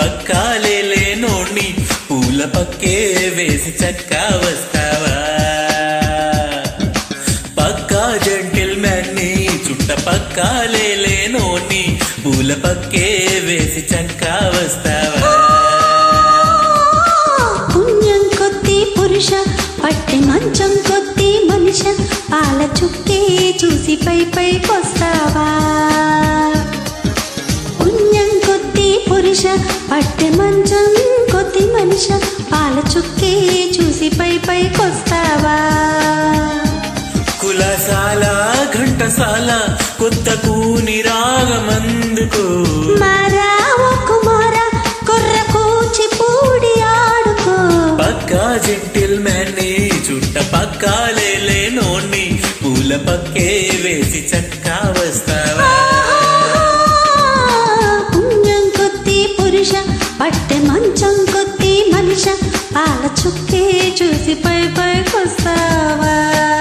పక్కాలే లేనోణ్ణి పూల పక్కే వేసి చక్కా వస్తావా పక్కా జంటిల్ మ్యాన్ని చుట్ట పక్కాలే లేనోణ్ణి పూల పక్కే వేసి చక్కా వస్తావా పుణ్యం కొద్ది పురుష పట్టె మంచం కొద్ది మనిష పాల చుక్కే చూసి పై పైకొస్తావా పుణ్యం కొద్ది పురుష పట్టె మంచం కొద్ది మనిష పాల చుక్కే చూసి పై పైకొస్తావా కులసాల ఘంటసాల కొత్త కూని రాగమందుకో మారా ఓ కుమార కుర్ర కూచి పూడి ఆడుకో పక్కా జెంటిల్ మ్యాన్ని చుట్ట పక్కాలే లేనోణ్ణి పూల పక్కే వేసి చక్కా వస్తావా పుణ్యం కొద్ది పురుష పట్టె మంచం కొద్ది మనిష పాల చుక్కే చూసి పై పైకొస్తావా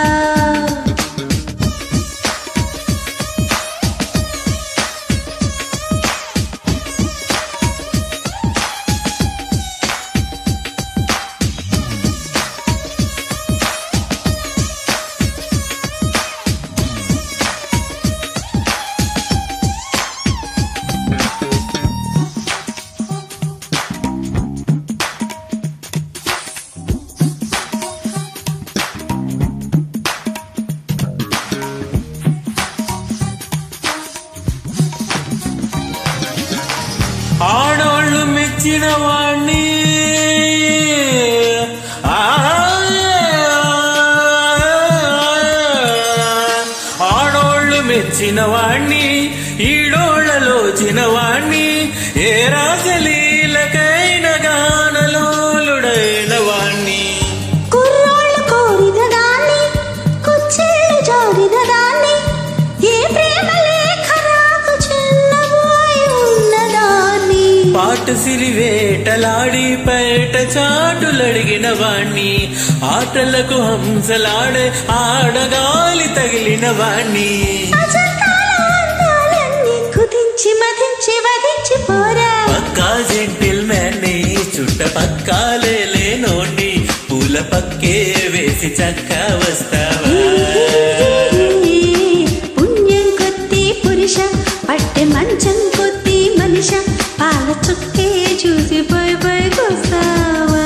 ఆడోళ్ళు మెచ్చిన వాణ్ణి ఆ, ఆడోళ్ళు మెచ్చిన వాణ్ణి ఈడోళ్ళలోచిన వాణ్ణి ఏ రాజలీలకైన గానలోలుడైన వాణ్ణి కుర్రోళ్ళు కోరిన దాన్ని కుచ్చిళ్ళు జారిన దాన్ని ఏ ప్రేమ లేఖ నాకు చిన్నబోయి ఉన్నదాన్ని పాటు సిరి వేటలాడి పేట చాటులడిగిన వాణ్ణి ఆటలకు హంసలాడే ఆడగాలి తగిలిన వాణ్ణి అజంతాల అందాలన్నీ కుదించి మదించి వధించి పోరా పక్కా జెంటిల్ మ్యాన్ని చుట్ట పక్కాలే లేనోండి పూల పక్కే వేసి చక్కా వస్తావా పుణ్యం కొద్ది పురుష పట్టె మంచం కొద్ది మనిష పాల చుక్కే చూసి పోయి పోయికొస్తావా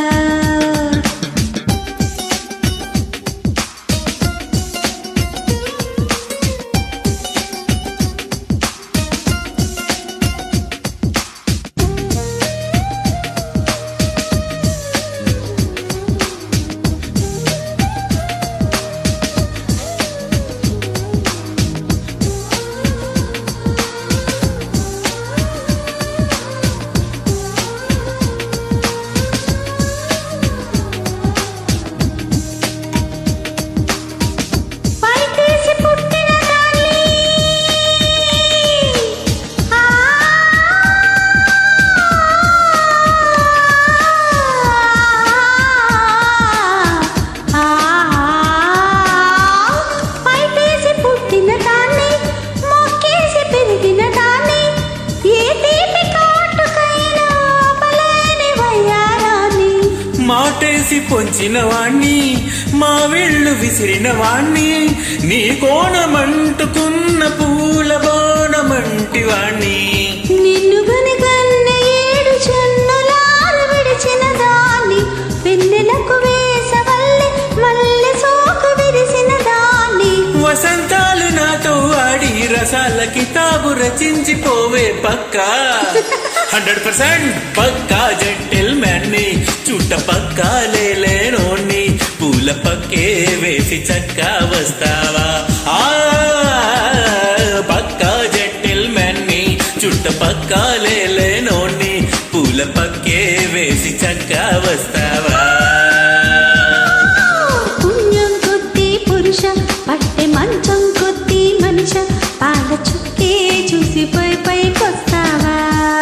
పైకేసి పుట్టిన దాన్ని ఆ ఆ పైకేసి పుట్టిన దాన్ని మొక్కేసి పెరిగిన దాన్ని ఏ తీపి కాటుకైనా పలేని వయ్యారాన్ని మాటేసి పొంచిన వాణ్ణి మా విళ్ళు విసిరిన వాణ్ణి నీ కోణమంటుకున్న పూల బాణమంటి వాణ్ణి నిన్ను గనిగన్న ఏడు చెన్నులారు విడిచిన దాన్ని వెన్నెలకు వేసవల్లి మల్లె సోకు విరిసిన దాన్ని వసంతాలు నాతో ఆడి రసాల కితాబు రచించిపోవే పక్కా హండ్రెడ్ పర్సెంట్ పక్కా జంటిల్ మ్యాన్ని చుట్ట పక్కా లేనోణ్ణి పూల పక్కే వేసి చక్కా వస్తావా ఆ పక్కా జంటిల్ మ్యాన్ని చుట్ట పక్కా లేనోణ్ణి పూల పక్కే వేసి చక్కా వస్తావా పుణ్యం కొద్ది పురుష పట్టె మంచం కొద్ది మనిష పాల చుక్కే చూసి పోయి పైకొస్తావా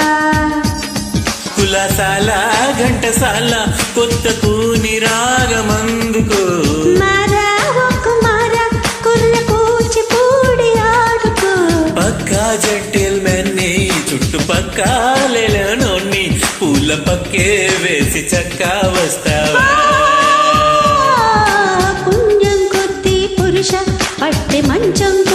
కులసాల ఘంటసాల కొత్త కూని రాగమందుకో మారా ఓ కుమార కుర్ర కూచి పూడి ఆడుకో పక్కా జంటిల్ మెన్ని చుట్టుపక్క పక్కాలేనోన్ని పూల పక్కే వేసి చక్కా వస్తావా పుణ్యం కొద్ది పురుష పట్టె మంచం